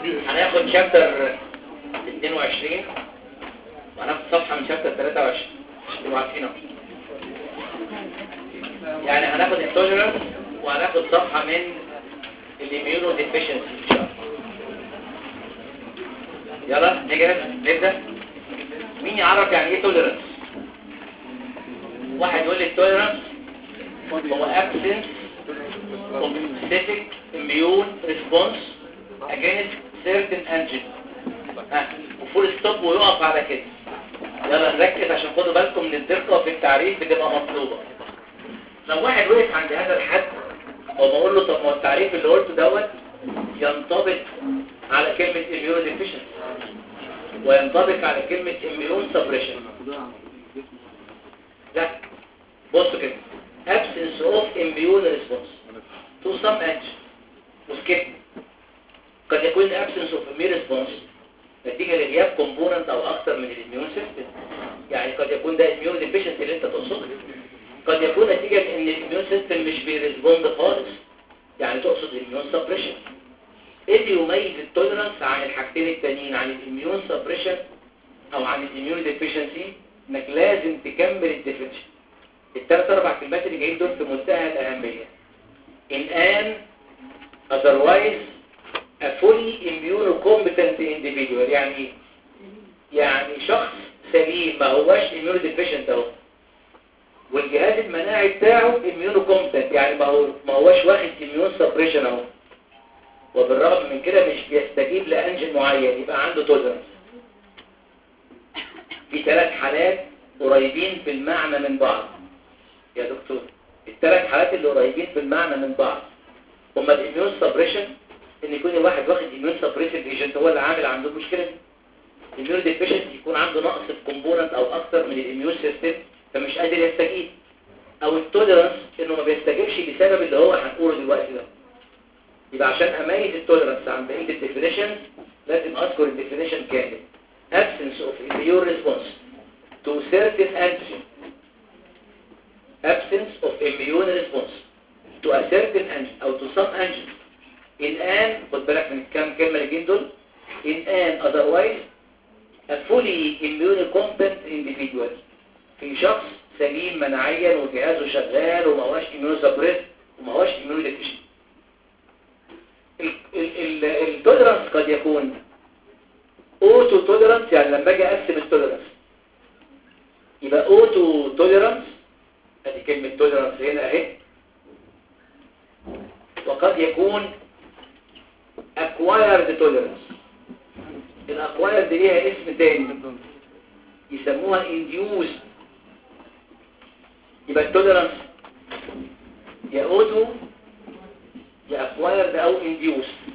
هناخد شابتر 22 وهناخد صفحة من شابتر 23 تبقوا عارفين اهو. يعني هناخد التوليرانس وهناخد صفحة من الاميونو ديفيشنسي ان شاء الله يلا نجهز نبدأ مين يعرف يعني ايه توليرانس واحد يقول لي التوليرانس هو absence of specific immune response against certain antigen ها وفول ستوب ويقف على كده يلا نركز عشان خدوا بالكم من الدقة في التعريف بتبقى مطلوبة لو واحد وقف عند هذا الحد وبقول له طب ما هو التعريف اللي قلته دوت ينطبق على كلمة immune deficiency وينطبق على كلمة immune suppression لا بصوا كده absence of immune response to some antigen وسكت قد يكون absence of immune response نتيجة لغياب كومبوننت او اكتر من الاميون سيستم يعني قد يكون ده immune deficiency اللي انت تقصده قد يكون نتيجة ان الاميون سيستم مش بيرسبوند خالص يعني تقصد الاميون سبريشن ايه اللي يميز التوليرانس عن الحاجتين التانيين عن الاميون سبريشن او عن الاميون ديفيشنسي انك لازم تكمل الديفينيشن الثلاث اربع كلمات اللي جايين دول في منتهى الاهميه in an otherwise a fully immunocompetent individual يعني ايه؟ يعني شخص سليم ما هوش immunodeficient اهو والجهاز المناعي بتاعه immunocompetent يعني ما هو ما هوش واخد immune suppression اهو وبالرغم من كده مش بيستجيب لانجن معين يبقى عنده tolerance في ثلاث حالات قريبين في المعنى من بعض يا دكتور الثلاث حالات اللي قريبين في المعنى من بعض هما الاميون سبريشن ان يكون الواحد واخد اميون سبريسيف ايجنت هو اللي عامل عنده المشكله دي الاميون ديفيشنسي يكون عنده نقص في كومبوننت او اكتر من الاميون سيستم فمش قادر يستجيب او التوليرانس انه ما بيستجيبش لسبب اللي هو هنقوله دلوقتي ده يبقى عشان اميز التوليرانس عن بقيه الديفينيشن لازم اذكر الديفينيشن كامل absence of immune response to certain antigen absence of immune response to a certain antigen او to some antigen in an خد بالك من كام كلمة اللي جايين دول in an otherwise a fully immunocompetent individual في شخص سليم مناعيا وجهازه شغال وما هوش immunosuppressed وما هوش immunodeficient التوليرانس قد يكون اوتو توليرانس يعني لما اجي اقسم التوليرانس يبقى اوتو توليرانس ادي كلمة توليرانس هنا اهي وقد يكون acquired tolerance الاكوايرد ليها اسم تاني يسموها induced يبقى التوليرانس يا اوتو يا acquired او induced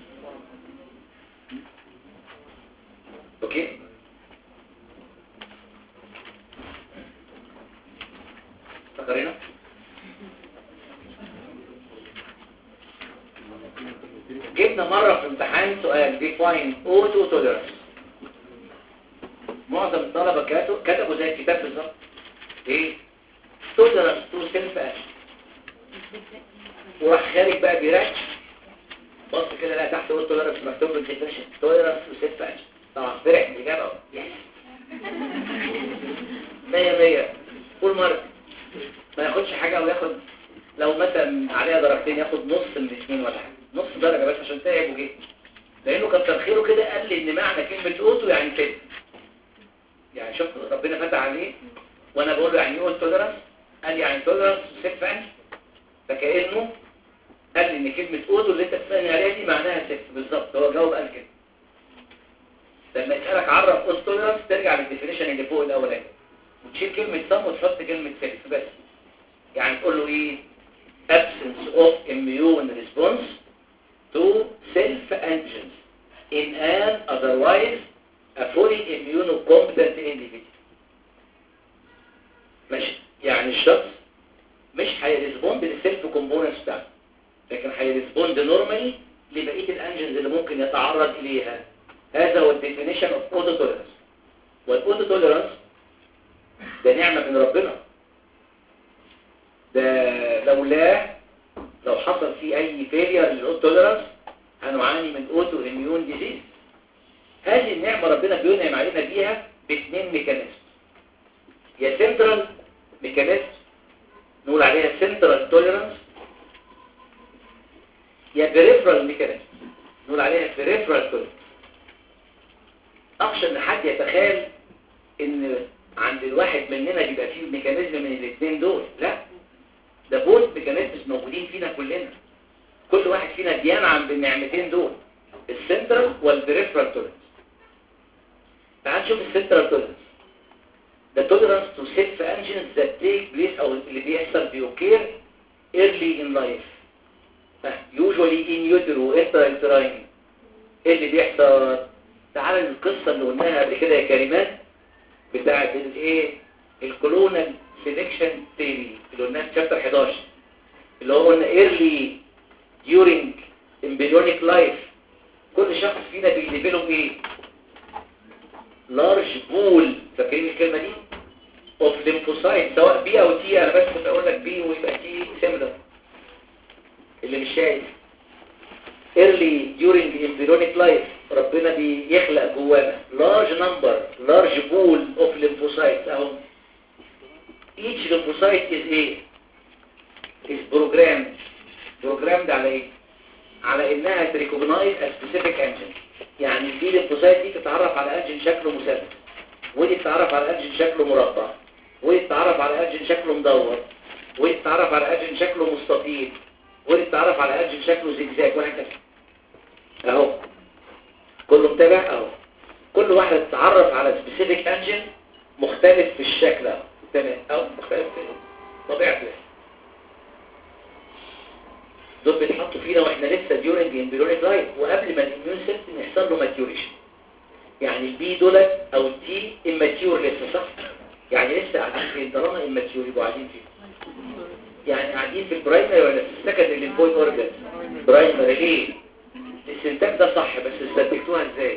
اوكي فكرنا جبنا مرة في امتحان سؤال define auto tolerance معظم الطلبة كاتوا- كتبوا زي الكتاب بالظبط ايه tolerance to self action وراح خارج بقى بيراجع بص كده لا تحت قلت tolerance مكتوب بالديفينيشن tolerance to self action طبعا فرح الإجابة اهو. يس مية مية كل مرة ما ياخدش حاجة او ياخد لو مثلا عليها درجتين ياخد نص من الاثنين ولا حاجة نص درجة بس عشان تعب وجه لانه كتر خيره كده قال لي ان معنى كلمة اوتو يعني كده يعني شوف ربنا فتح عليه وانا بقول له يعني ايه توليرانس قال لي يعني توليرانس سيف يعني فكأنه قال لي ان كلمة اوتو اللي انت بتسألني عليها دي معناها سيف بالظبط هو جاوب قال كده لما يسألك عرف اوتو توليرانس ترجع للديفينيشن اللي فوق الاولاني وتشيل كلمة سم وتحط كلمة سيف بس يعني تقول له ايه absence of immune response to self-antigens in an otherwise a fully immunocompetent individual ماشي يعني الشخص مش هيرسبوند للسيلف كومبوننتس بتاعته لكن هيرسبوند نورمالي لبقيه الانجنز اللي ممكن يتعرض اليها هذا هو الديفينيشن اوف اوتو توليرانس والاوتو توليرانس ده نعمه من ربنا ده لولاه لو حصل فيه اي فيلير للاوتو توليرانس هنعاني من اوتو اميون ديزيز هذه النعمة ربنا بينعم علينا بيها باثنين ميكانيزم يا سنترال ميكانيزم نقول عليها سنترال توليرانس يا بريفرال ميكانيزم نقول عليها بريفرال توليرانس اخشى ان حد يتخيل ان عند الواحد مننا بيبقى فيه ميكانيزم من الاثنين دول لا ده بوث ميكانيزمز موجودين فينا كلنا كل واحد فينا بينعم بالنعمتين دول السنترال والبريفرال توليرانس تعال نشوف السنترال توليرانس the tolerance to self engines that take place او اللي بيحصل بيوكير early in life usually in utero intrauterine ايه اللي بيحصل تعال القصة اللي قلناها قبل كده يا كريمات بتاعت الايه الكولونال سيلكشن ثيري اللي قلناها في شابتر 11 اللي هو قلنا early during embryonic life كل شخص فينا بيديفلوب ايه لارج بول فاكرين الكلمه دي اوف ليمفوسايت سواء بي او تي انا بس كنت اقول لك بي ويبقى تي سيميلر اللي مش شايف early during embryonic life ربنا بيخلق جوانا large number large pool of lymphocytes اهو each lymphocyte is ايه is programmed programmed على ايه على انها تريكوجنايز a specific engine يعني دي الليمفوسايت دي تتعرف على انجن شكله مثلث ودي تتعرف على انجن شكله مربع ودي تتعرف على انجن شكله مدور ودي تتعرف على انجن شكله مستطيل ودي تتعرف على انجن شكله زجزاج وهكذا اهو كله متابع اهو كل واحدة تتعرف على سبيسيفيك انجن مختلف في الشكل اهو تمام اهو مختلف في طبيعته دول بيتحطوا فينا واحنا لسه ديورنج امبريونيك لايف وقبل ما الاميون سيستم يحصل له ماتيوريشن يعني البي دولت او التي اماتيور لسه صح يعني لسه قاعدين فين طالما اماتيور يبقوا قاعدين فين يعني قاعدين في البرايمري ولا في السكندري ليمفويد اورجان برايمري ليه الاستنتاج ده صح بس استنتجتوها ازاي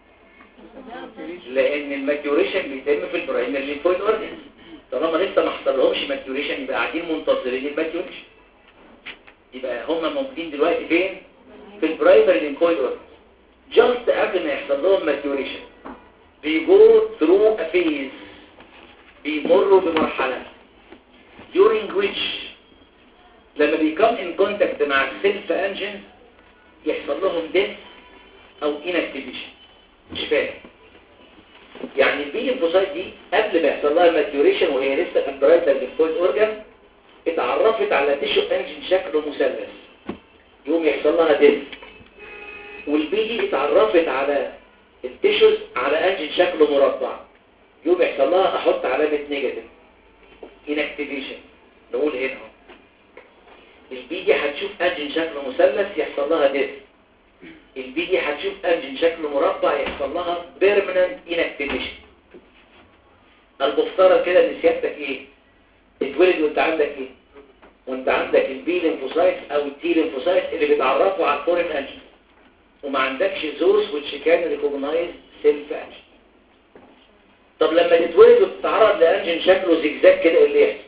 لان الماتيوريشن بيتم في البرايمري ليمفويد اورجان طالما لسه ما حصلهمش ماتيوريشن يبقى قاعدين منتظرين الماتيوريشن يبقى هم موجودين دلوقتي فين في البرايمري ليمفويد اورجان جاست قبل ما يحصل لهم ماتيوريشن بيجو ثرو ا فيز بيمروا بمرحله during which لما بيكم in contact مع السيلف انجن يحصل لهم death او inactivation مش فاهم يعني البي ليمفوسايت دي قبل ما يحصل لها ماتيوريشن وهي لسه في البرايتال ليمفويد اورجان اتعرفت على تيشو انجن شكله مثلث يقوم يحصل لها ديث والبي دي اتعرفت على التيشوز على انجن شكله مربع يقوم يحصل لها احط علامه نيجاتيف inactivation نقول هنا البي دي هتشوف انجن شكله مثلث يحصل لها ديث البي دي هتشوف انجن شكله مربع يحصل لها permanent inactivation المفترض كده ان سيادتك ايه اتولد وانت عندك ايه وانت عندك البي ليمفوسايت او التي ليمفوسايت اللي بيتعرفوا على الفورين انجن وما عندكش زوس which can recognize self انجن طب لما تتولد وتتعرض لانجن شكله زجزاج كده ايه اللي يحصل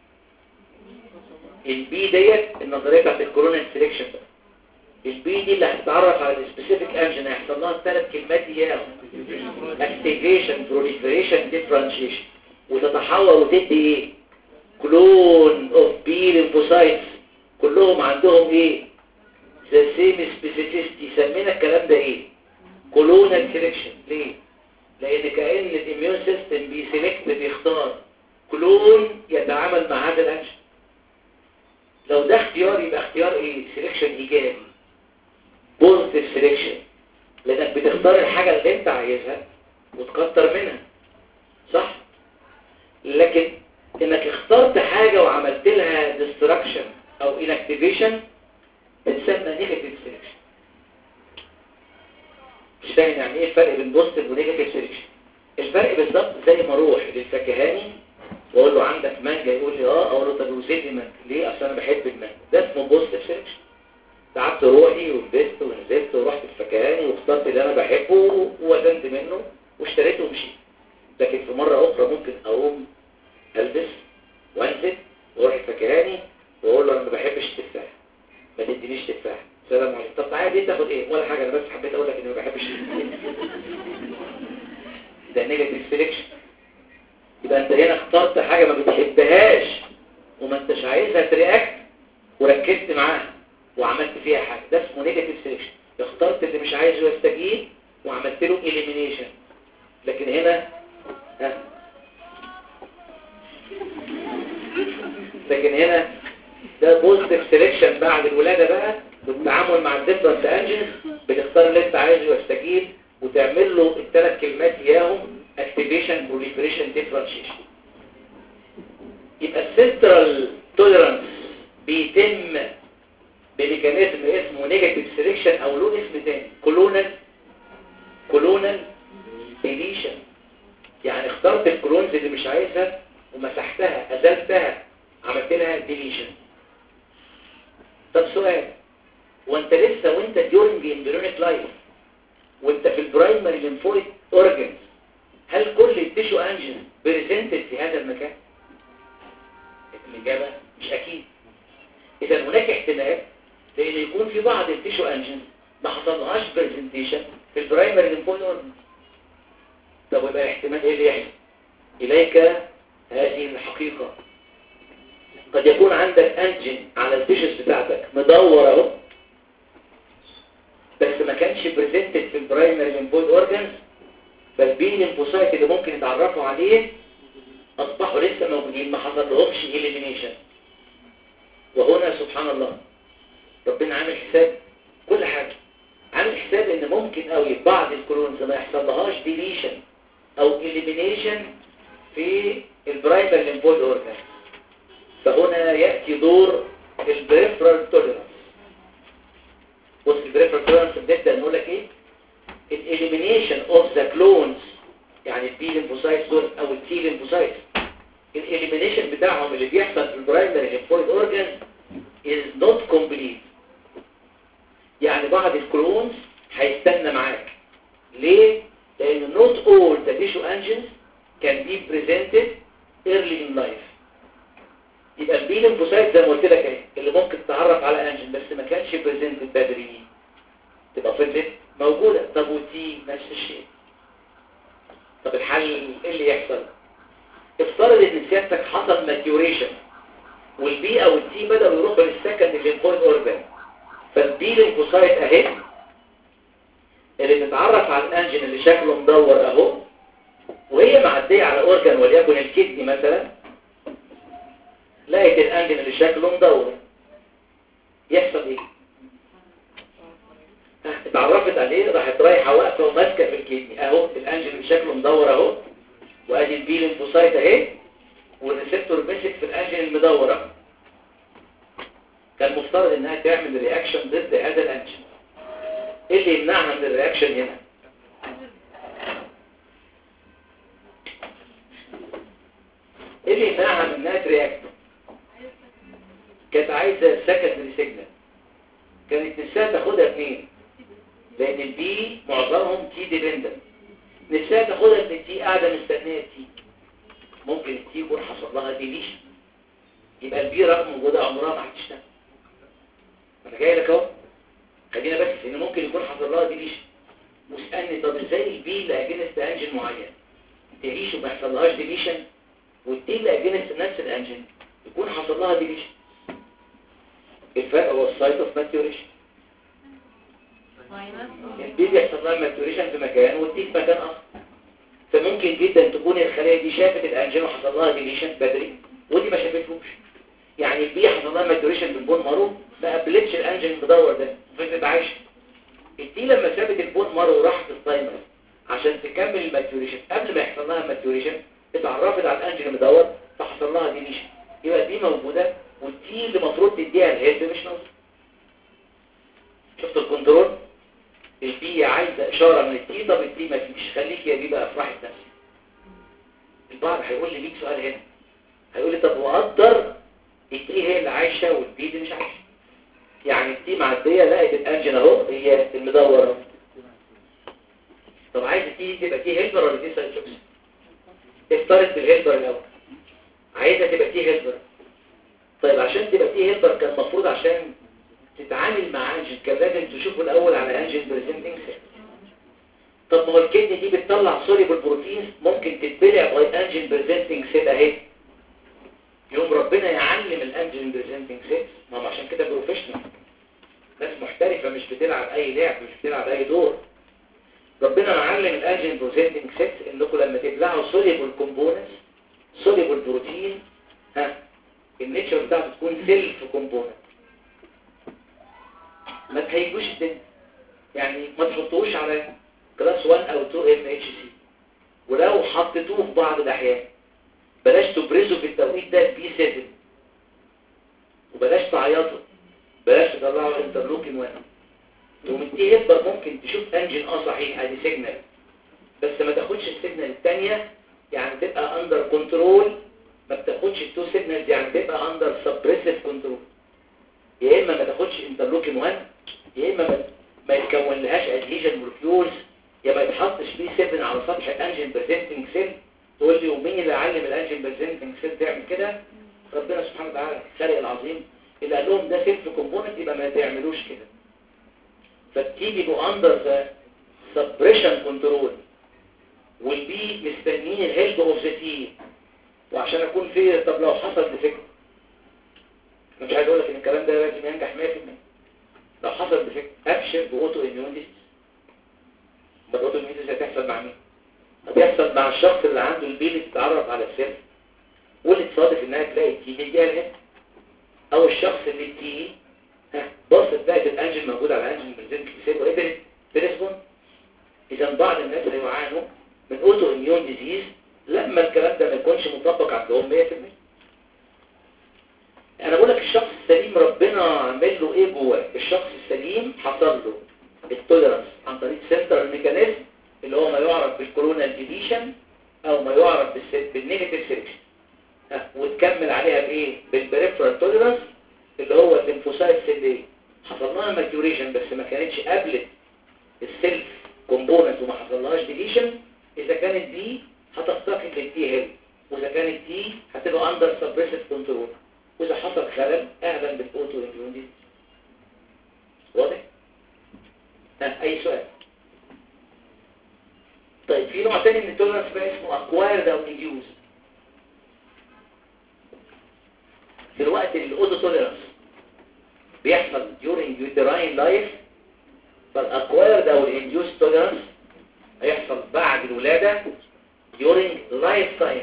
البي ديت النظريه بتاعت الكورونا سيلكشن البي دي اللي هتتعرف على السبيسيفيك انجن هيحصل لها ثلاث كلمات اياهم اكتيفيشن بروليفريشن ديفرنشيشن وتتحول وتدي ايه كلون اوف بي ليمفوسايتس كلهم عندهم ايه ذا سيم سبيسيفيستي سمينا الكلام ده ايه كولونال سيلكشن ليه لان كأن الاميون سيستم بيسلكت بيختار كلون يتعامل مع هذا الانجن لو ده اختيار يبقى اختيار ايه سيلكشن ايجابي بوزيتيف سيلكشن لانك بتختار الحاجة اللي انت عايزها وتكتر منها صح لكن انك اخترت حاجة وعملت لها ديستراكشن او inactivation بتسمى نيجاتيف سيلكشن مش فاهم يعني ايه الفرق بين بوزيتيف ونيجاتيف سيلكشن الفرق بالظبط زي ما اروح للفكهاني واقول له عندك مانجا يقول لي اه اقول له طب وزيت لي مانجا ليه اصل انا بحب المانجا ده اسمه بوزيتيف سيلكشن تعبت روحي ولبست ونزلت ورحت الفكهاني واخترت اللي انا بحبه ووزنت منه واشتريته ومشيت لكن في مرة اخرى ممكن اقوم البس وانزل واروح الفكهاني واقول له انا ما بحبش التفاح ما تدينيش تفاح سلام عليكم طب تعالى دي تاخد ايه ولا حاجه انا بس حبيت اقول لك اني ما بحبش ده نيجاتيف سيلكشن يبقى انت هنا اخترت حاجه ما بتحبهاش وما انتش عايزها ترياكت وركزت معاها وعملت فيها حاجه ده اسمه نيجاتيف سيلكشن اخترت اللي مش عايزه يستجيب وعملت له اليمينيشن لكن هنا ها لكن هنا ده بوزيتيف سيلكشن بعد الولاده بقى والتعامل مع الديفرنت انجنز بتختار اللي انت عايزه يستجيب وتعمل له الثلاث كلمات اياهم اكتيفيشن بروليفريشن ديفرنشيشن يبقى السنترال توليرانس بيتم بميكانيزم اسمه نيجاتيف سيلكشن او له اسم تاني كولونال كولونال ديليشن يعني اخترت الكولونز اللي مش عايزها ومسحتها ازلتها عملت لها ديليشن طب سؤال وانت لسه وانت ديورنج امبريونيك لايف وانت في البرايمري ليمفويد اورجنز هل كل التيشو انجن بريزنتد في هذا المكان الاجابه مش اكيد اذا هناك احتمال لان يكون في بعض التيشو انجن ما حصلهاش برزنتيشن في البرايمري ليمفويد اورجنز طب ويبقى الاحتمال ايه اللي يحصل اليك هذه الحقيقه قد يكون عندك انجن على التيشوز بتاعتك مدور اهو بس ما كانش بريزنتد في البرايمري ليمفويد اورجنز فالبي ليمفوسايت اللي ممكن يتعرفوا عليه اصبحوا لسه موجودين ما حصل لهمش اليمينيشن وهنا سبحان الله ربنا عامل حساب كل حاجه عامل حساب ان ممكن قوي بعض الكلونز ما يحصل لهاش ديليشن او اليمينيشن في البرايمري ليمفويد اورجنز فهنا ياتي دور البريفرال توليرانس بص البريفرال توليرانس بنبدا نقول لك ايه الاليمينيشن اوف ذا كلونز يعني البي ليمفوسايتس دول او التي ليمفوسايتس الاليمينيشن بتاعهم اللي بيحصل في البرايمري ليمفويد اورجان is not complete يعني بعض الكلونز هيستنى معاك ليه؟ لان not all the tissue antigens can be presented early in life يبقى البي ليمفوسايت زي ما قلت لك اهي اللي ممكن تتعرف على انجن بس ما كانش بريزنتد بدري تبقى فضلت موجودة طب والتي نفس الشيء طب الحل ايه اللي يحصل افترض ان سيادتك حصل ماتيوريشن والبي او التي بدأوا يروحوا للسكند الليمفويد اورجان فالبي ليمفوسايت اهي اللي بتتعرف على الانجن اللي شكله مدور اهو وهي معديه على اورجان وليكن الكدني مثلا لقيت الانجن اللي شكله مدور يحصل ايه اتعرفت عليه راحت رايحه واقفه وماسكه في الكدني اهو الانجن اللي شكله مدور اهو وادي البي ليمفوسايت اهي والريسبتور مسك في الانجن المدور اهو كان مفترض انها تعمل رياكشن ضد هذا الانجن ايه اللي يمنعها من الرياكشن هنا ايه اللي يمنعها من انها ترياكت كانت عايزه سكندري سيجنال كانت نفسها تاخدها اتنين لان البي معظمهم تي ديبندنت نفسها تاخدها ان التي قاعده مستنيه التي ممكن التي يكون حصل لها ديليشن يبقى البي رغم وجودها عمرها ما هتشتغل انا جاي لك اهو خلينا بس ان ممكن يكون حصل لها ديليشن واسالني طب ازاي البي اللي اجنست انجن معين تعيش وما يحصلهاش ديليشن والتي اللي اجنست نفس الانجن يكون حصل لها ديليشن الفرق هو السايت اوف ماتيوريشن البي بيحصل لها ماتيوريشن في مكان والتي في مكان اخر فممكن جدا تكون الخلايا دي شافت الانجين وحصل لها ديليشن بدري ودي ما شافتهوش يعني البي حصل لها ماتيوريشن بالبون مارو ما قبلتش الانجين المدور ده فضلت عايشه التي لما سابت البون مارو وراحت التايمر عشان تكمل الماتيوريشن قبل ما يحصل لها ماتيوريشن اتعرفت على الانجين المدور فحصل لها ديليشن يبقى دي موجوده والتي اللي المفروض تديها الهيد مش موجود شفت الكنترول البي عايزه اشاره من التي طب التي ما فيش خليك يا بي بقى في راحه نفسك البعض هيقول لي ليك سؤال هنا هيقول لي طب وقدر التي هي اللي عايشه والبي دي مش عايشه يعني التي معديه لقت الانجن اهو هي المدور اهو طب عايز التي تبقى تي هيلبر ولا تي سايد شوكس افترض بالهيلبر الاول عايزها تبقى تي هيلبر طيب عشان تبقى تي هيلبر كان المفروض عشان تتعامل مع انجين كان لازم تشوفه الاول على انجين بريزنتنج سيل طب ما هو الكدني دي بتطلع سوليبل بروتينز ممكن تتبلع باي انجين بريزنتنج سيل اهي يوم ربنا يعلم الانجين بريزنتنج سيل ما هم عشان كده بروفيشنال ناس محترفه مش بتلعب اي لعب مش بتلعب اي دور ربنا معلم الانجين بريزنتنج سيل انكم لما تبلعوا سوليبل كومبوننتس سوليبل بروتين ها النيتشر بتاعته تكون سيلف كومبوننت ما تهيجوش الدنيا يعني ما تحطوش على كلاس 1 او 2 ام اتش سي ولو حطيتوه في بعض الاحيان بلاش تبرزوا في التوقيت ده بي 7 وبلاش تعيطوا بلاش تطلعوا انترلوكين 1 ومديه هبه ممكن تشوف انجن اه صحيح ادي سيجنال بس ما تاخدش السيجنال الثانيه يعني تبقى اندر كنترول ما بتاخدش التو سيجنالز يعني تبقى اندر سبريسيف كنترول يا اما ما تاخدش انترلوكين 1 يا اما ما, ما يتكون لهاش ادهيجن مولكيولز يا ما يتحطش بي 7 على سطح الانجين بريزنتنج سيل تقول لي ومين اللي علم الانجين بريزنتنج سيل تعمل كده ربنا سبحانه وتعالى الخالق العظيم اللي قال لهم ده سيلف كومبوننت يبقى ما تعملوش كده فبتيجي له اندر ذا سبريشن كنترول والبي مستنيين الهيلب اوف ذا تي وعشان اكون فيه طب لو حصل ديفكت مش عايز اقول لك ان الكلام ده لازم ينجح 100% لو حصل ديفكت ابشر باوتو اميون ديزيز ما الاوتو اميون ديزيز هتحصل مع مين هتحصل مع الشخص اللي عنده البيلي تتعرف على السيل واللي تصادف انها تلاقي التي دي الهيد او الشخص اللي التي بصت لقت الانجل موجود على الانجل بريزنت سيل وقدرت تريسبون اذا بعض الناس هيعانوا من اوتو اميون ديزيز لما الكلام ده ما يكونش مطبق عندهم 100% انا بقول لك الشخص السليم ربنا عمل له ايه جواه الشخص السليم حصل له التوليرانس عن طريق سنترال ميكانيزم اللي هو ما يعرف بالكورونال ديليشن او ما يعرف بالنيجاتيف سيلكشن وتكمل عليها بايه بالبريفرال توليرانس اللي هو الليمفوسايت سيل حصل لها ماتيوريشن بس ما كانتش قبلت السيلف كومبوننت وما حصلهاش ديليشن اذا كانت دي هتفتقد للتي هيل واذا كانت دي هتبقى اندر سبريسيف كنترول واذا حصل خلل اهلا بالاوتو اميون دي واضح ها اي سؤال طيب في نوع تاني من التولرنس بقى اسمه اكوايرد او انديوز في الوقت اللي الاوتو تولرنس بيحصل during uterine life فالاكوايرد او الانديوز تولرنس هيحصل بعد الولاده during lifetime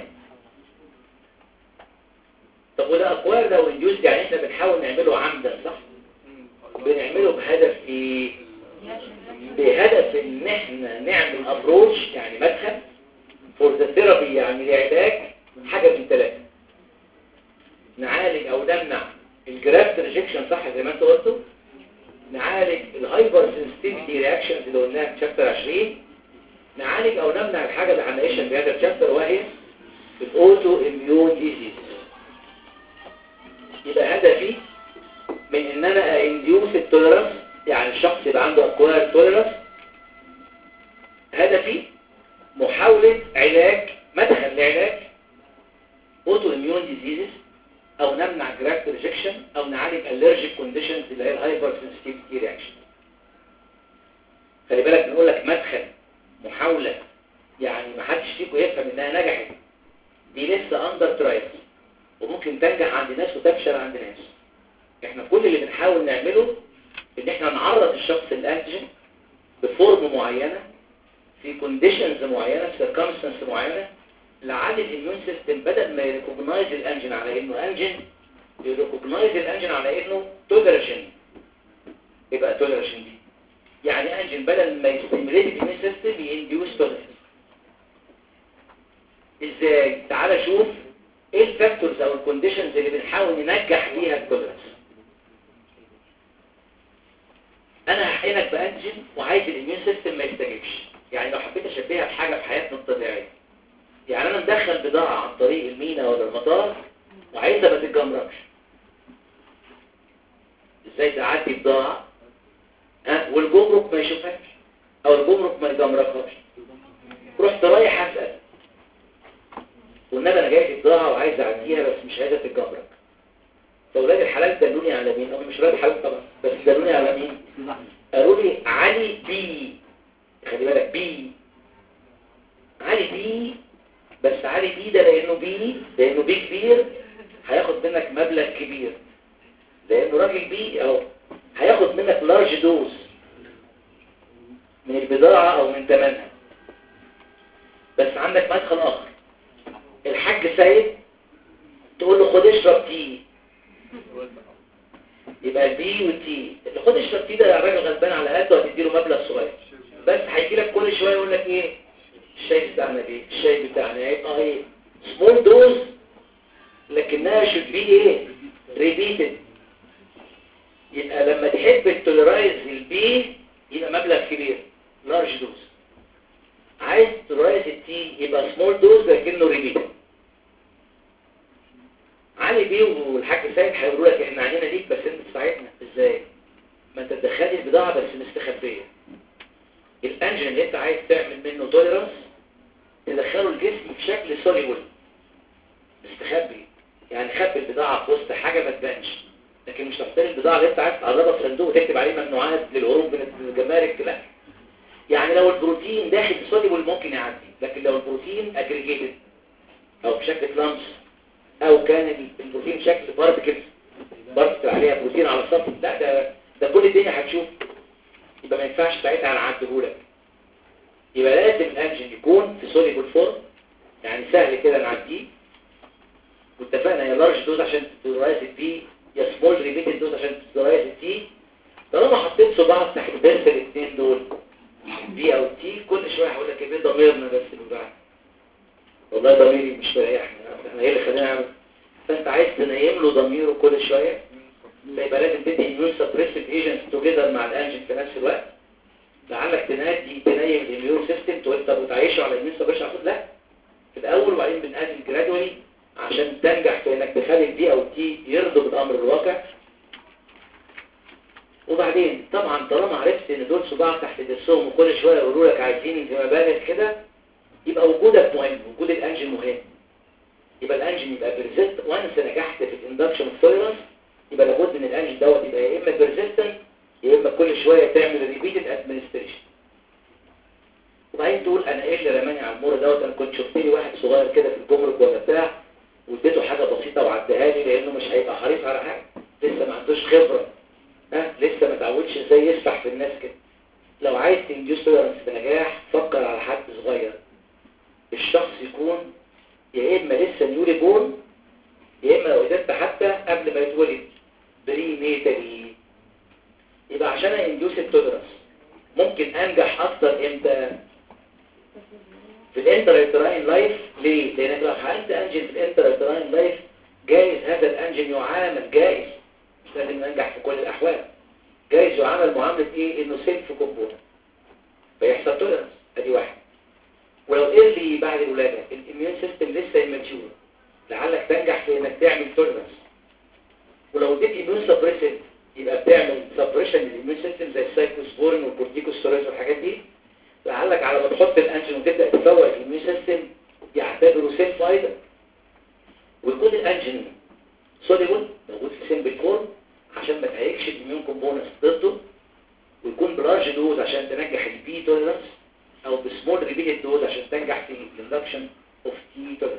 طب وده اكوار ده وانديوز يعني احنا بنحاول نعمله عمدا صح بنعمله بهدف ايه بهدف ان احنا نعمل ابروش يعني مدخل فور ذا ثيرابي يعني لعلاج حاجه من ثلاثه نعالج او نمنع الجرافت ريجكشن صح زي ما انت قلته نعالج الهايبر سنسيتيفيتي رياكشنز اللي قلناها في شابتر 20 نعالج او نمنع الحاجه اللي هنعيشها في هذا الشابتر وهي الاوتو اميون ديزيز يبقى هدفي من ان انا انديوس التوليرانس يعني الشخص يبقى عنده اكوار توليرانس هدفي محاولة علاج مدخل لعلاج اوتو اميون ديزيزز او نمنع جرافت ريجكشن او نعالج الرجيك كونديشنز اللي هي الهايبر سنسيتيفيتي رياكشن خلي بالك بنقول لك مدخل محاولة يعني ما حدش فيكم يفهم انها نجحت دي لسه اندر ترايل وممكن تنجح عند ناس وتفشل عند ناس احنا كل اللي بنحاول نعمله ان احنا نعرض الشخص الانتيجين بفورم معينة في كونديشنز معينة في سيركمستانس معينة لعل الاميون سيستم بدل ما يريكوجنايز الانجين على انه انجين يريكوجنايز الانجين على انه تولرشن يبقى تولرشن دي يعني انجين بدل ما يستمريت الاميون سيستم ينديوس تولرشن ازاي تعال شوف ايه الفاكتورز او الكونديشنز اللي بنحاول ننجح بيها التولرنس انا هحقنك بانجين وعايز الاميون سيستم ما يستجيبش يعني لو حبيت اشبهها بحاجه في حياتنا الطبيعيه يعني انا مدخل بضاعه عن طريق المينا ولا المطار وعايزها ما تتجمركش ازاي تعدي بضاعه ها والجمرك ما يشوفهاش او الجمرك ما يجمركهاش رحت رايح اسال والنبي انا جاي بضاعه وعايز اعديها بس مش عايزه تتجمرك فاولاد الحلال دلوني على مين هم مش ولاد الحلال طبعا بس دلوني على مين قالوا لي علي بي خلي بالك بي علي بي بس علي بي ده لانه بي لانه بي كبير هياخد منك مبلغ كبير لانه راجل بي اهو هياخد منك لارج دوز من البضاعة او من ثمنها بس عندك مدخل اخر الحاج سيد تقول له خد اشرب تي يبقى البي والتي اللي خد اشرب تي ده راجل غلبان على قده وهتديله مبلغ صغير بس هيجي لك كل شويه يقول لك ايه الشاي بتاعنا ايه الشاي بتاعنا هيبقى ايه سمول دوز لكنها should be ايه repeated يبقى لما تحب تولرايز البي يبقى مبلغ كبير لارج دوز عايز تولرايز التي يبقى سمول دوز لكنه ريبيتد علي بيه والحاج سيد هيقولوا لك احنا علينا ليك بس انت تساعدنا ازاي ما انت تدخلي البضاعه بس مستخبيه الانجن اللي انت عايز تعمل منه توليرانس تدخله الجسم بشكل سوليبل مستخبي يعني خبي البضاعه في وسط حاجه ما تبانش لكن مش تحتاج البضاعه اللي انت عايز تعرضها في صندوق وتكتب عليه ممنوعات للهروب من الجمارك لا يعني لو البروتين داخل سوليبل ممكن يعدي لكن لو البروتين اجريجيتد او بشكل لمس او كان البروتين شكل بارتكلز بارتكل عليها بروتين على السطح لا ده ده كل الدنيا هتشوف يبقى ما ينفعش ساعتها نعديهولك يبقى لازم الانجن يكون في سوليبل فورم يعني سهل كده نعديه واتفقنا يا لارج دوز عشان تدرايز البي يا سمول ريبيتد دوز عشان تدرايز التي طالما حطيت صباعك تحت بس الاثنين دول البي او التي كل شويه هقول لك ايه ضميرنا بس اللي والله ضميري مش مريحني احنا ايه اللي خلينا نعمل فانت عايز تنيم له ضميره كل شويه فيبقى لازم تدي اميون سبريسيف ايجنتس توجذر مع الانجن في نفس الوقت لعلك تنادي تنيم الاميون سيستم تقول طب وتعيشه على الاميون سبريسيف على طول لا في الاول وبعدين بنقلل جرادولي عشان تنجح في انك تخلي الدي او تي يرضوا بالامر الواقع وبعدين طبعا طالما عرفت ان دول صباع تحت ضرسهم وكل شويه يقولوا لك عايزين في مبالغ كده يبقى وجودك مهم وجود الانجن مهم يبقى الانجن يبقى بيرزيست وانس نجحت في الاندكشن توليرانس يبقى لابد ان الانجن دوت يبقى يا اما بيرزيستنت يا اما كل شويه تعمل ريبيتد ادمنستريشن وبعدين تقول انا ايه اللي رماني على الموره دوت انا كنت شفت لي واحد صغير كده في الجمرك ولا بتاع واديته حاجه بسيطه وعديها لي لانه مش هيبقى حريص على حاجه لسه ما عندوش خبره ها لسه ما تعودش ازاي يسبح في الناس كده لو عايز تنجز توليرانس بنجاح فكر على حد صغير الشخص يكون يا اما لسه نيولي بون يا اما لو قدرت حتى قبل ما يتولد بري نيتالي يبقى عشان انديوس التوليرانس ممكن انجح اكتر امتى في الانتريتراين لايف ليه لانك لو حقنت انجن في الانتريتراين لايف جايز هذا الانجن يعامل جايز مش لازم ينجح في كل الاحوال جايز يعامل معامله ايه انه سيلف كومبوننت فيحصل توليرانس ادي واحد ولو ايرلي بعد الولاده الاميون سيستم لسه اماتيور لعلك تنجح في انك تعمل توليرانس ولو اديت اميون سبريسنت يبقى بتعمل سبريشن للاميون سيستم زي السايكوسبورين والكورتيكوستيرويد والحاجات دي لعلك على ما تحط الانجين وتبدا تفوق الاميون سيستم يعتبره سيلف فايدر ويكون الانجين سوليبل موجود في سيمبل فورم عشان ما تهيكش الاميون كومبوننتس ضده ويكون بلارج دوز عشان تنجح البي توليرانس او بسمول ريبيتد دوز عشان تنجح في الاندكشن اوف تي توليرانس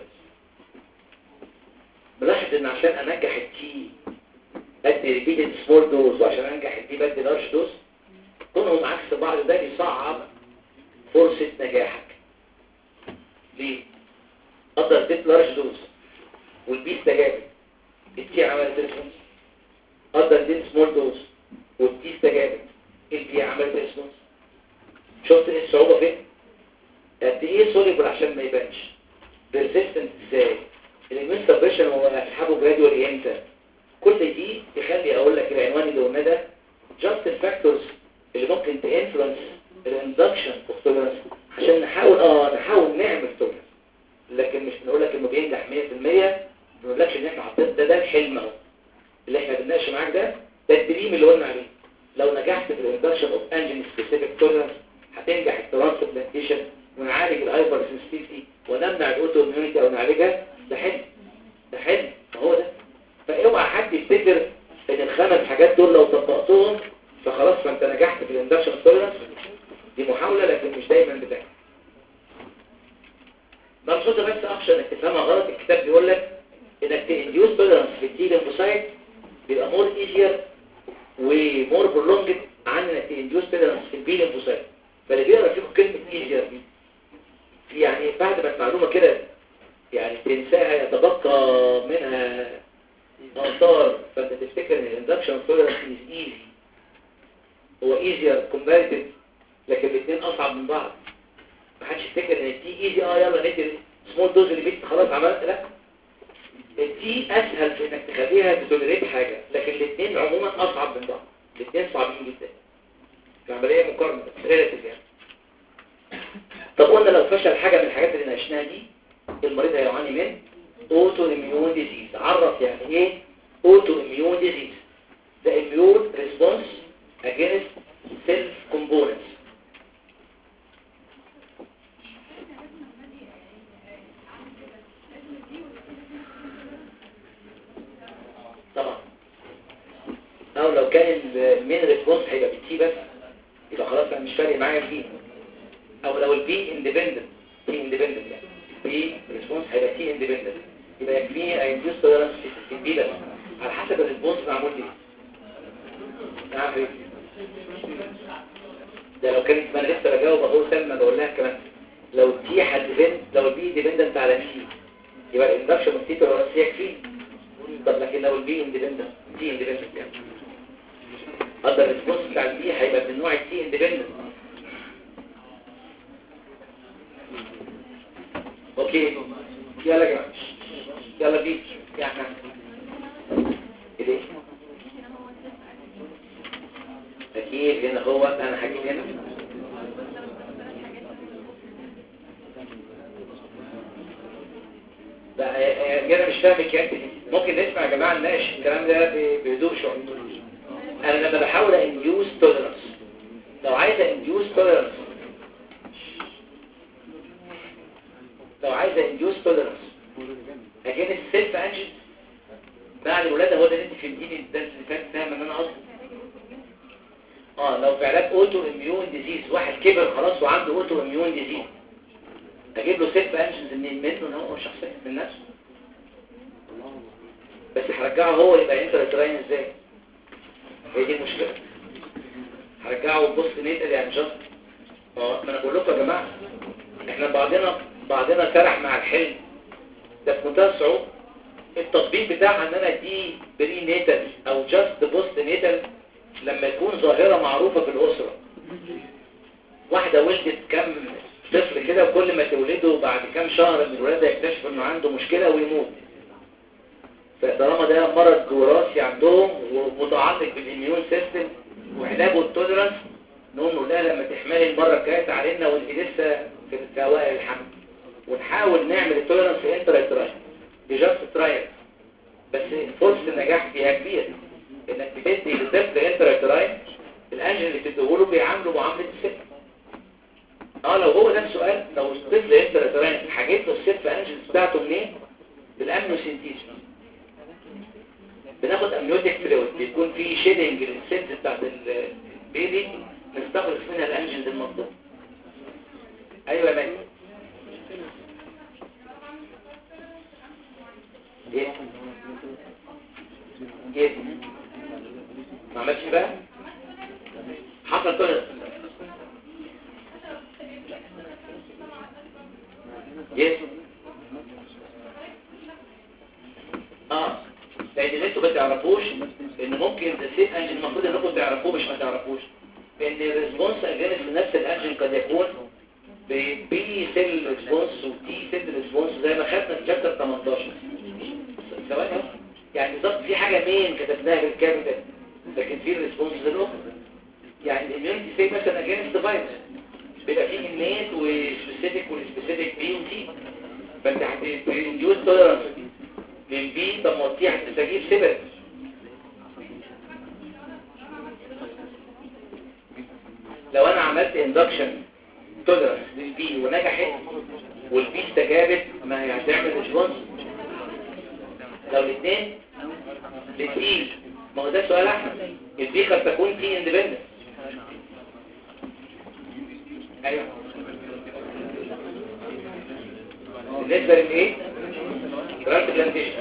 بلاحظ ان عشان انجح التي بدي ريبيتد سمول دوز وعشان انجح التي بدي لارج دوز كونهم عكس بعض ده يصعب فرصة نجاحك ليه؟ قدر اديت لارج دوز والبي استجابت التي عملت ريسبونس قدر اديت سمول دوز والتي استجابت البي عملت ريسبونس شفت ايه الصعوبة فين؟ قد ايه سوليبل عشان ما يبانش بيرسيستنت ازاي؟ الامين سبريشن هو اسحابه جراديولي امتى؟ كل دي تخلي اقول لك العنوان اللي قلنا ده جاست الفاكتورز اللي ممكن تانفلونس الاندكشن اوف توليرانس عشان نحاول اه نحاول نعمل توليرانس لكن مش بنقول لك انه بينجح 100% ما بنقولكش ان احنا حطيت ده ده الحلم اهو اللي احنا بنناقش معاك ده ده الدريم اللي قلنا عليه لو نجحت في الاندكشن اوف انجن سبيسيفيك توليرانس هتنجح الترانسبلانتيشن ونعالج الهايبر سنسيتيفيتي ونمنع الاوتو اميونيتي او نعالجها ده حلم ده حلم ما هو ده فاوعى حد يفتكر ان الخمس حاجات دول لو طبقتهم فخلاص فانت نجحت في الاندكشن توليرانس دي محاولة لكن مش دايما بتاعك مقصودة بس اخشى انك تفهمها غلط الكتاب بيقول لك انك تانديوس توليرانس في التي ليمفوسايت بيبقى مور ايزير ومور برولونجد عن انك تانديوس توليرانس في البي ليمفوسايت فاللي بيقرا فيكم كلمة ايزير دي يعني بعد ما المعلومة كده يعني تنساها يتبقى منها آثار فانت تفتكر ان الاندكشن توليرانس از ايزي هو ايزير كومباريتيف لكن الاثنين اصعب من بعض ما حدش يفتكر ان التي ايزي اه يلا ندي سمول دوز اللي بيت خلاص عملت لا التي اسهل في انك تخليها تتوليريت حاجه لكن الاثنين عموما اصعب من بعض الاثنين صعبين جدا في عمليه مقارنه ريلاتيف يعني طب قلنا لو فشل حاجه من الحاجات اللي ناقشناها دي المريض هيعاني من اوتو اميون ديزيز عرف يعني ايه اوتو اميون ديزيز ده اميون ريسبونس against self components طبعا او لو كان المين ريسبونس هيبقى بالتي بس يبقى خلاص انا مش فارق معايا البي او لو البي اندبندنت تي اندبندنت يعني بي ريسبونس هيبقى تي اندبندنت يبقى يكفيه اينديوس توليرانس في البي بس على حسب الريسبونس معمول ايه نعم ايه ده لو كانت ما انا لسه بجاوب اهو سلمى بقول لها كمان لو تي حد بنت لو البي ديبندنت على تي يبقى الاندكشن اوف تي توليرانس يكفي طب لكن لو البي اندبندنت تي اندبندنت يعني هذا الريسبونس بتاع البي هيبقى من نوع التي اندبندنت اوكي يلا يا جماعه يلا بيك يا احمد ايه اكيد هنا هو انا هجيب هنا لا انا مش فاهم الكلام دي ممكن نسمع يا جماعه نناقش الكلام ده بهدوء شويه انا لما بحاول انديوس توليرانس لو عايز انديوس توليرانس لو عايز انديوس توليرانس اجين السيلف انجن بعد الولاده هو ده اللي انت فهمتيني الدرس اللي فات فاهم ان انا قصدي اه لو في علاج اوتو اميون ديزيز واحد كبر خلاص وعنده اوتو اميون ديزيز اجيب له سيلف انجنز منين منه هو شخصيا من نفسه بس هرجعه هو يبقى انترتراين ازاي هي دي المشكله هرجعه بص نيتال يعني جاست اه ما انا بقول لكم يا جماعه احنا بعضنا بعضنا سرح مع الحلم ده في منتهى الصعوبه التطبيق بتاعها ان انا دي بري نيتال او جاست بوست نيتال لما يكون ظاهرة معروفة في الأسرة واحدة ولدت كم طفل كده وكل ما تولده بعد كم شهر من الولادة يكتشف انه عنده مشكلة ويموت فطالما ده مرض وراثي عندهم ومتعلق بالإميون سيستم وعلاجه التوليرانس نقوم نقول لها لما تحملي المرة الجاية تعالي لنا وانت لسه في اوائل الحمل ونحاول نعمل التوليرانس انترا دي جاست ترايل بس فرصة النجاح فيها كبير انك بتدي للطفل انتراكتراين الانجل اللي بتديهوله بيعامله معامله الست اه لو هو ده السؤال لو الطفل انتراكتراين هجيب له الست انجل بتاعته منين بالامنوسينتيز بناخد امنيوتيك فلويد بيكون في شيدنج للسيلز بتاعت البيبي نستخلص منها الانجلز المطلوب ايوه يا مالك ايه ايه ما عملتش بقى حصل كده يس اه لان اللي انتوا ما تعرفوش ان ممكن السيف انجن المفروض انكم تعرفوه مش ما تعرفوش ان الريسبونس اجانس لنفس الانجن قد يكون بي سيل ريسبونس وتي سيل ريسبونس زي ما خدنا في شابتر 18 ثواني اهو يعني بالظبط في حاجه مين كتبناها بالكامل لكن في الريسبونسز الاخرى يعني الاميونتي سي مثلا اجينست فيروس بيبقى فيه النيت وسبيسيفيك والسبيسيفيك بي وتي فانت هتنديوز توليرانس من بي طب ما تي هتستجيب سيبر لو انا عملت اندكشن توليرانس للبي ونجحت والبي استجابت ما هي هتعمل ريسبونس لو الاثنين للتي ما هو ده سؤال احمد البي قد تكون تي اندبندنت ايوه بالنسبه للايه ترانسبلانتيشن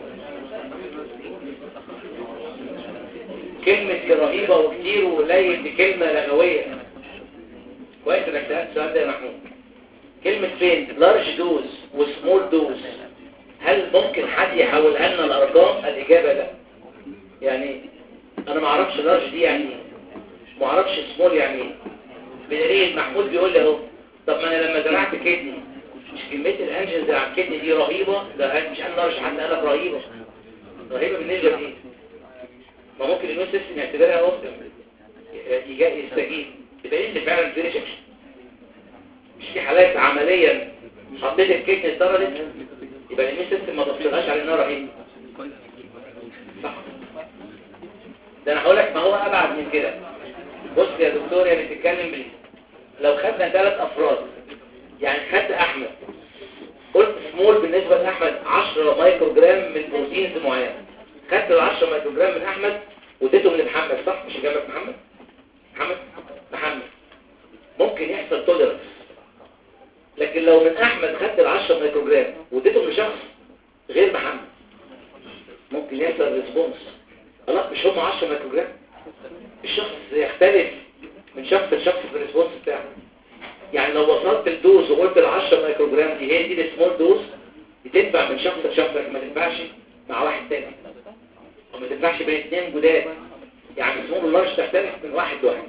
كلمة رهيبة وكتير وقليل دي كلمة لغوية كويس انك سألت السؤال ده يا محمود كلمة فين لارج دوز وسمول دوز هل ممكن حد يحولها لنا الارقام الاجابة لا يعني انا ما اعرفش لارج دي يعني ايه ما اعرفش سمول يعني ايه بدليل محمود بيقول لي اهو طب ما انا لما زرعت كدني مش كمية الانجنز على الكدني دي رهيبة ده مش انا لارج حد قالك رهيبة رهيبة بالنسبة لايه ما ممكن النون سيستم يعتبرها اوبتم يستجيب يبقى ان فعلا في ريجكشن مش في حالات عمليا حطيت الكدني اتضربت يبقى النون سيستم ما ضفتلهاش على انها رهيبة صح ده انا هقول لك ما هو ابعد من كده بص يا دكتور يا بتتكلم بليه لو خدنا ثلاث افراد يعني خدت احمد قلت سمول بالنسبه لاحمد 10 مايكرو جرام من بروتينز معين خدت ال 10 مايكرو جرام من احمد واديتهم لمحمد صح مش جنبك محمد محمد محمد ممكن يحصل توليرنس لكن لو من احمد خدت ال 10 مايكرو جرام واديتهم لشخص غير محمد ممكن يحصل ريسبونس خلاص مش هم 10 مايكرو جرام الشخص يختلف من شخص لشخص في الريسبونس بتاعه يعني لو وصلت الدوز وقلت ال 10 مايكرو جرام دي هي دي السمول دوز بتنفع من شخص لشخص لكن ما تنفعش مع واحد تاني وما تنفعش بين اثنين جداد يعني السمول واللارج تختلف من واحد لواحد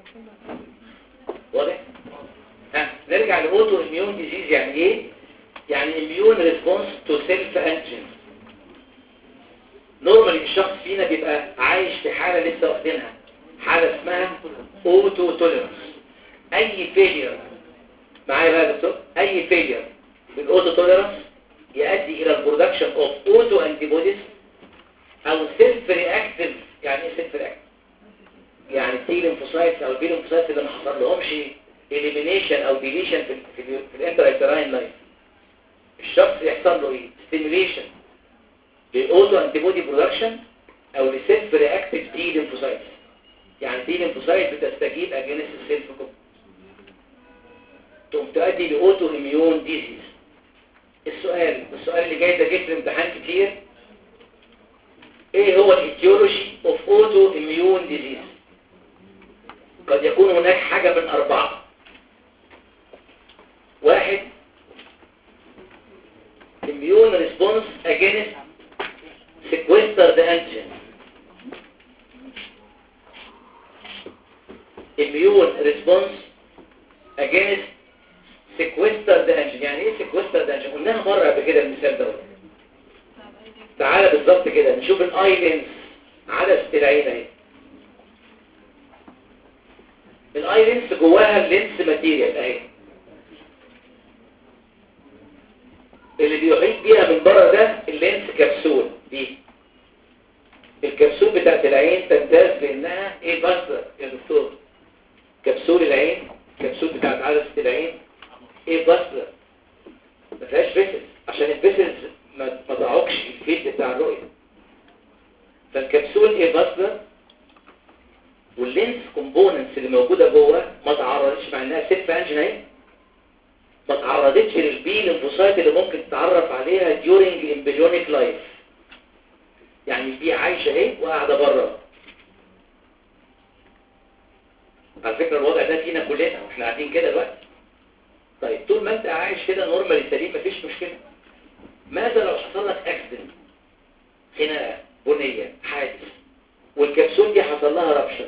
واضح؟ ها نرجع لاوتو اميون ديزيز يعني ايه؟ يعني اميون ريسبونس تو سيلف انتين نورمالي الشخص فينا بيبقى عايش في حالة لسه واخدينها حالة اسمها اوتو توليرنس اي فيلير معايا بقى يا دكتور اي فيلير بالاوتو توليرنس يؤدي الى البرودكشن اوف اوتو انتي بوديز او سيلف رياكتيف يعني ايه سيلف رياكتيف يعني التي ليمفوسايتس او البي ليمفوسايتس اللي ما حصل لهمش اليمينيشن او ديليشن في في, في الانترايتراين لاين الشخص يحصل له ايه ستيميليشن للاوتو انتي بودي برودكشن او لسيلف رياكتيف تي ليمفوسايتس يعني تي ليمفوسايت بتستجيب اجينست السيلف كوب تقوم تؤدي لاوتو اميون ديزيز السؤال السؤال اللي جاي ده جه في امتحان كتير ايه هو الايتيولوجي اوف اوتو اميون ديزيز قد يكون هناك حاجة من اربعة واحد immune response against sequestered antigen immune response against sequestered antigen يعني ايه sequestered antigen قلناها مرة قبل كده المثال ده تعالى بالظبط كده نشوف الاي لينس على العين اهي الاي لينس جواها اللينس ماتيريال اهي اللي بيحيط بيها من بره ده اللينس كبسول دي الكبسول بتاعت العين تمتاز بانها ايه بس يا دكتور كبسول العين كبسول بتاعت عدسة العين ايه بس ما فيهاش فيسل عشان الفيسلز ما تعوقش الفيلد بتاع الرؤية فالكبسول ايه بس واللينس كومبوننتس اللي موجودة جوه ما تعرضتش مع انها سيلف انجن اهي ما تعرضتش للبي ليمفوسايت اللي ممكن تتعرف عليها during embryonic life يعني البي عايشة اهي وقاعدة بره على فكرة الوضع ده فينا كلنا واحنا قاعدين كده دلوقتي طيب طول ما انت عايش كده نورمالي سليم مفيش مشكلة ماذا لو حصل لك اكسيدنت خناقة بنية حادث والكبسول دي حصل لها رابشر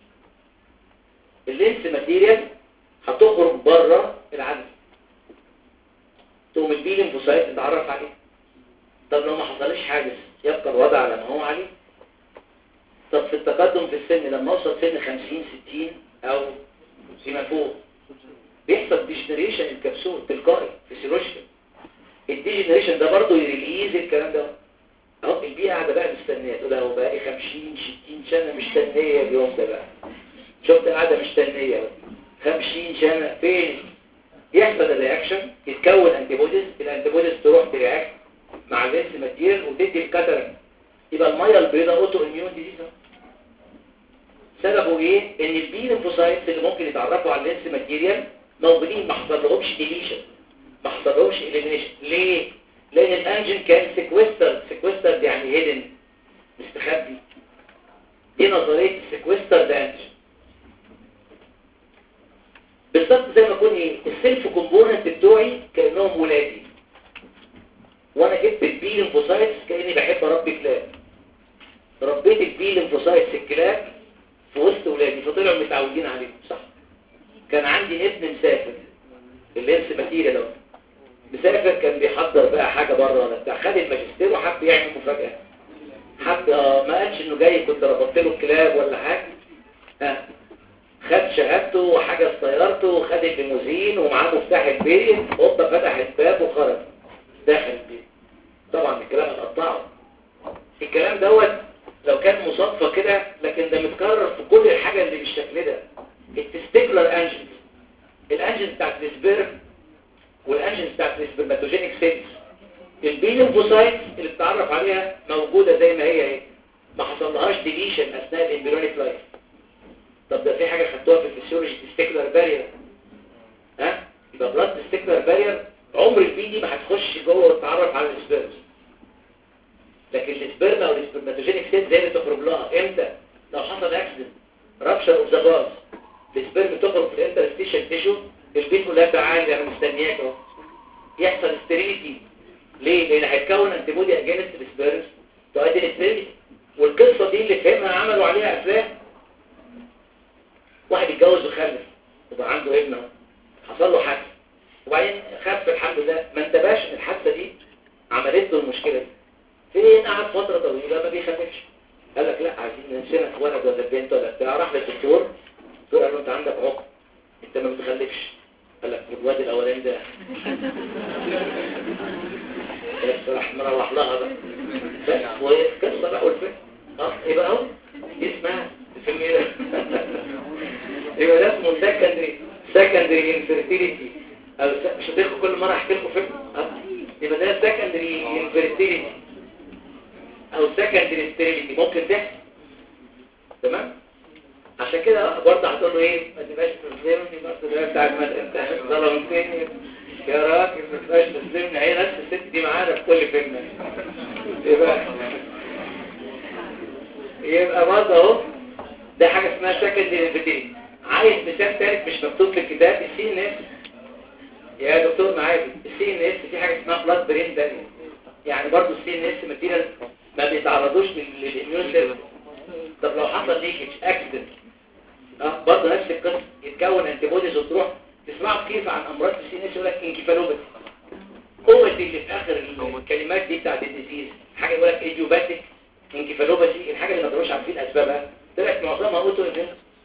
اللينس ماتيريال هتخرج بره العدد تقوم البي ليمفوسايت تتعرف عليه طب لو ما حصلش حادث يبقى الوضع على ما هو عليه طب في التقدم في السن لما اوصل سن 50 60 او فيما فوق بيحصل ديجنريشن الكبسول تلقائي فيسيولوجيكال الديجنريشن ده برضه يريليز الكلام ده اهو البيئه قاعده بقى مستنيه تقول اهو بقى 50 60 سنه مستنيه اليوم ده بقى شفت قاعده مستنيه 50 سنه فين يحصل الرياكشن يتكون انتي بوديز الانتي بوديز تروح ترياكت مع اللينس ماتيريال وتدي الكاترن يبقى الميه البيضاء اوتو اميون ديزيز سببه ايه ان البي ليمفوسايتس اللي ممكن يتعرفوا على اللينس ماتيريال موجودين ما حصلهمش ديليشن ما حصلهمش اليمينيشن ليه لان الانجن كان سيكويستر سيكويستر يعني هيدن مستخبي دي نظريه السيكويستر ده انجن بالظبط زي ما يكون ايه السيلف كومبوننت بتوعي كانهم ولادي وانا جبت البي ليمفوسايتس كاني بحب اربي كلاب ربيت البي ليمفوسايتس الكلاب في وسط ولادي فطلعوا متعودين عليهم صح كان عندي ابن مسافر اللينس ماتيريال ده مسافر كان بيحضر بقى حاجه بره ولا بتاع خد الماجستير وحب يعمل مفاجاه حب اه ما قالش انه جاي كنت ربطت له الكلاب ولا حاجه ها خد شهادته وحجز طيارته وخد الليموزين ومعاه مفتاح البيت هوبا فتح الباب وخرج داخل البيت طبعا الكلام اتقطعه الكلام دوت لو كان مصادفه كده لكن ده متكرر في كل الحاجه اللي بالشكل ده التستيكولار انجنز الانجنز بتاعت السبيرم والانجنز بتاعت السبرماتوجينيك سيلز البيليمفوسايت اللي بتعرف عليها موجوده زي ما هي اهي ما حصلهاش ديليشن اثناء الامبريونيك لايف طب ده في حاجه خدتوها في الفسيولوجي تستيكولار بارير ها يبقى بلاد تستيكولار بارير عمر البي دي ما هتخش جوه وتتعرف على السبيرمز لكن السبرما او السبرماتوجينيك سيل زي اللي تخرج لها امتى لو حصل اكسيدنت رابشر اوف ذا باز السبرم تخرج في الانترستيشن تيشو البيت كلها تعالى انا مستنياك اهو يحصل ستيريليتي ليه لان هيتكون انتي بودي اجينست السبيرمز تؤدي للستيريليتي والقصه دي اللي فهمها عملوا عليها افلام واحد يتجوز وخلف وبقى عنده ابن اهو حصل له حادثه وبعدين خف الحمد لله ما انتبهش ان الحادثه دي عملت له المشكله دي فين قعد فتره طويله ما بيخففش قال لك لا عايزين ننسينا في ولد ولا بنت ولا بتاع راح للدكتور الدكتور قال له انت عندك عقم انت ما بتخلفش قال لك الواد الاولاني ده بس راح مروح لها بقى بس والقصه بقى والفيلم اه يبقى اهو اسمها الفيلم ايه ده يبقى ده اسمه سكندري سكندري انفيرتيليتي او س- مش هتحكوا كل مره احكي لكم فيلم اه يبقى ده سكندري انفيرتيليتي او سكندري ستيريليتي ممكن تحصل تمام عشان كده برضه هتقول له ايه ما تبقاش تظلمني برضه ده بتاع ما انت ظلمتني يا راجل ما تبقاش تظلمني هي نفس الست دي معانا في كل فيلم يبقى يبقى برضه اهو ده حاجه اسمها سكندري انفيتيليتي عايز مثال ثالث مش مكتوب في الكتاب السي ان اس يا دكتور معايا السي ان اس في حاجه اسمها بلاد برين بارير يعني برضه السي ان اس ماتيريال ما بيتعرضوش لل- للاميون سيستم طب لو حصل ليكج اكسيدنت اه برضه نفس القصه يتكون انتي بوديز وتروح تسمعوا كيف عن امراض السي ان اس يقول لك انكيفالوباثي قوه اللي في اخر الكلمات دي بتاعت الديزيز حاجه يقول لك ايديوباتيك انكيفالوباثي الحاجه اللي ما كانوش عارفين اسبابها طلعت معظمها اوتو ايفنت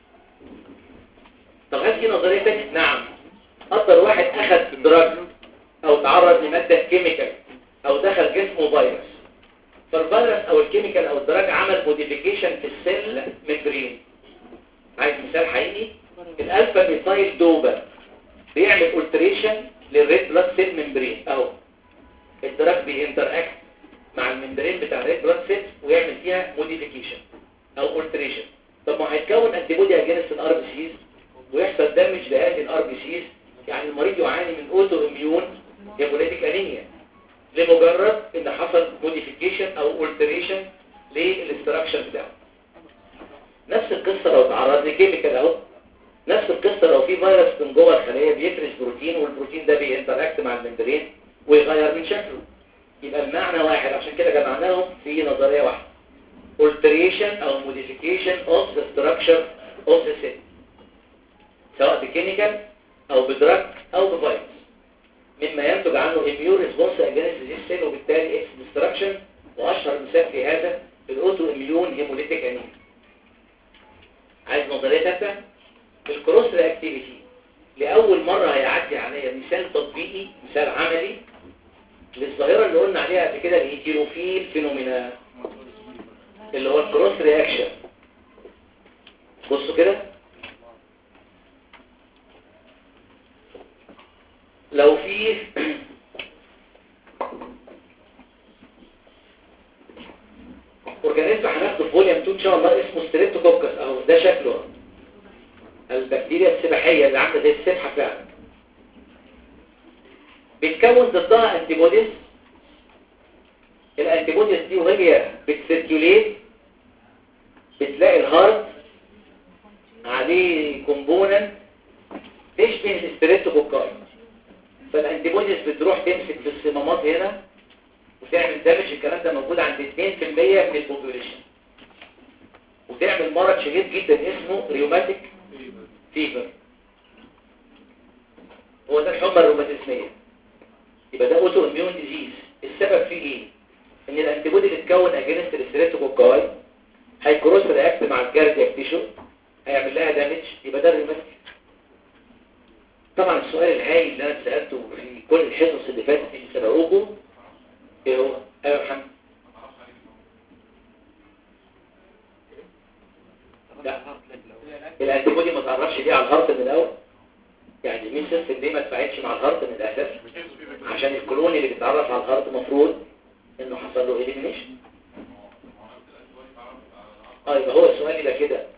طب هل في نظريه تانية؟ نعم اكتر واحد اخذ دراج او تعرض لماده كيميكال او دخل جسمه فيروس فالفيروس او الكيميكال او الدراج عمل موديفيكيشن في السيل ممبرين عايز مثال حقيقي الالفا ميثايل دوبا بيعمل التريشن للريد بلاد سيل ممبرين او الدراج بينتر اكت مع الممبرين بتاع الريد بلاد سيل ويعمل فيها موديفيكيشن او التريشن طب ما هيتكون انتي بودي اجينست الار بي سيز ويحصل دامج لهذه الار بي سيز يعني المريض يعاني من اوتو اميون هيموليتيك انيميا لمجرد ان حصل موديفيكيشن او التريشن للاستراكشر بتاعه نفس القصة لو تعرض لكيميكال اهو نفس القصة لو في فيروس من جوه الخلية بيفرز بروتين والبروتين ده بينتراكت مع الممبرين ويغير من شكله يبقى المعنى واحد عشان كده جمعناهم في نظرية واحدة alteration او modification of the structure of the cell سواء بكيميكال او بدراج او بفيروس مما ينتج عنه immune response against this cell وبالتالي its destruction واشهر مثال في هذا الاوتو اميون هيموليتيك انيميا عايز نظريه ثالثه الكروس رياكتيفيتي لاول مره هيعدي عليا مثال تطبيقي مثال عملي للظاهره اللي قلنا عليها قبل كده الهيتيروفيل فينومينا اللي هو الكروس رياكشن بصوا كده لو في بافلور البكتيريا السباحية اللي عاملة زي السبحة فعلا بيتكون ضدها انتي بوديز الانتي بوديز دي وهي بتسيركيوليت بتلاقي الهارت عليه كومبوننت تشبه الاستريبتوكوكاي فالانتي بوديز بتروح تمسك في الصمامات هنا وتعمل دامج الكلام ده موجود عند 2% من البوبوليشن وتعمل مرض شهير جدا اسمه ريوماتيك فيفر هو ده الحمى الروماتيزميه يبقى ده اوتو اميون ديزيز السبب فيه ايه ان الانتيبودي اللي اتكون اجينست الستريبتوكوكاي هيكروس رياكت مع الكاردياك تيشو هيعمل لها دامج يبقى ده الريوماتيك طبعا السؤال الهايل اللي انا سالته في كل الحصص اللي فاتت اللي سبقوكم ايه هو ايوه يا محمد لا الانتيبودي ما تعرفش ليه على الهارت من الاول يعني مين سيستم دي ما تفاعلش مع الهارت من الاساس عشان الكلون اللي بيتعرف على الهارت المفروض انه حصل له اليمينيشن اه يبقى هو السؤال ده كده